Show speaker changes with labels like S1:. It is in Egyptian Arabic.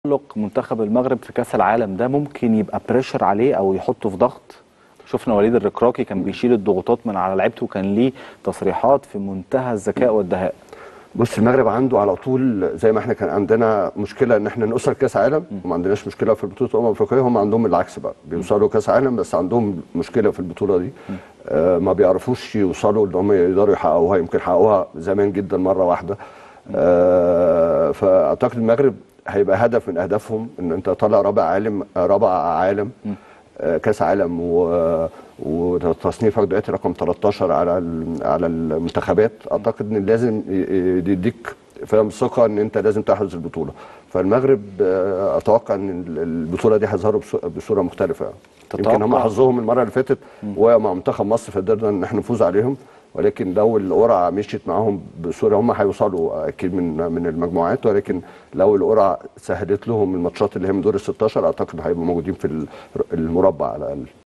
S1: تألق منتخب المغرب في كأس العالم ده ممكن يبقى بريشر عليه أو يحطه في ضغط شفنا وليد الركراكي كان بيشيل الضغوطات من على لعيبته وكان ليه تصريحات في منتهى الذكاء والدهاء
S2: بص المغرب عنده على طول زي ما احنا كان عندنا مشكله ان احنا نوصل كاس عالم وما عندناش مشكله في بطوله الامم الافريقيه هم عندهم العكس بقى بيوصلوا كاس عالم بس عندهم مشكله في البطوله دي آه ما بيعرفوش يوصلوا ان هم يقدروا يحققوها يمكن حققوها زمان جدا مره واحده آه فاعتقد المغرب هيبقى هدف من اهدافهم ان انت طالع رابع عالم رابع عالم آه كاس عالم و وتصنيفك دلوقتي رقم 13 على ال- على المنتخبات اعتقد ان لازم ي- ي- يديك فاهم ثقه ان انت لازم تحرز البطوله فالمغرب آه، اتوقع ان ال- البطوله دي هيظهروا بص- بصوره مختلفه يعني.
S1: تتوقع؟
S2: يمكن هم حظهم المره اللي فاتت ومع منتخب مصر فقدرنا ان احنا نفوز عليهم ولكن لو القرعه مشيت معاهم بصوره هم هيوصلوا اكيد من من المجموعات ولكن لو القرعه سهلت لهم الماتشات اللي هي من دور ال 16 اعتقد هيبقوا موجودين في ال- المربع على الاقل